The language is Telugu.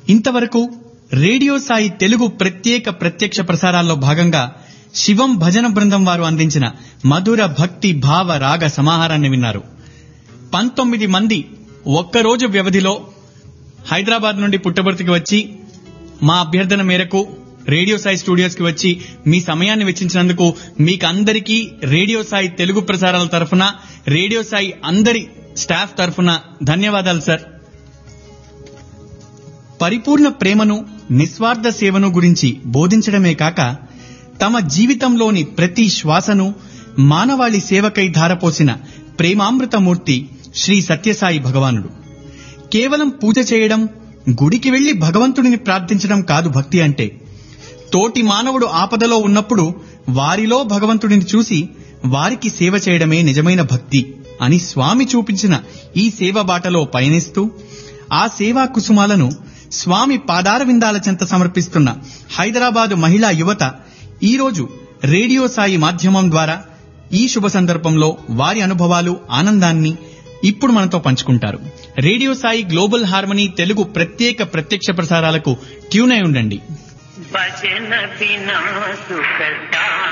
ఇంతవరకు రేడియో సాయి తెలుగు ప్రత్యేక ప్రత్యక్ష ప్రసారాల్లో భాగంగా శివం భజన బృందం వారు అందించిన మధుర భక్తి భావ రాగ సమాహారాన్ని విన్నారు పంతొమ్మిది మంది ఒక్కరోజు వ్యవధిలో హైదరాబాద్ నుండి పుట్టబర్తికి వచ్చి మా అభ్యర్థన మేరకు రేడియో సాయి స్టూడియోస్ కి వచ్చి మీ సమయాన్ని వెచ్చించినందుకు మీకు అందరికీ రేడియో సాయి తెలుగు ప్రసారాల తరఫున రేడియో సాయి అందరి స్టాఫ్ తరఫున ధన్యవాదాలు సార్ పరిపూర్ణ ప్రేమను నిస్వార్థ సేవను గురించి బోధించడమే కాక తమ జీవితంలోని ప్రతి శ్వాసను మానవాళి సేవకై ధారపోసిన ప్రేమామృతమూర్తి శ్రీ సత్యసాయి భగవానుడు కేవలం పూజ చేయడం గుడికి వెళ్లి భగవంతుడిని ప్రార్థించడం కాదు భక్తి అంటే తోటి మానవుడు ఆపదలో ఉన్నప్పుడు వారిలో భగవంతుడిని చూసి వారికి సేవ చేయడమే నిజమైన భక్తి అని స్వామి చూపించిన ఈ సేవ బాటలో పయనిస్తూ ఆ సేవా కుసుమాలను స్వామి పాదార విందాల చెంత సమర్పిస్తున్న హైదరాబాదు మహిళా యువత ఈ రోజు రేడియో సాయి మాధ్యమం ద్వారా ఈ శుభ సందర్భంలో వారి అనుభవాలు ఆనందాన్ని ఇప్పుడు మనతో పంచుకుంటారు radio Sai global harmony Telugu ప్రత్యేక ప్రత్యక్ష ప్రసారాలకు ట్యూన్ అయి ఉండండి భజన బినా సుఖ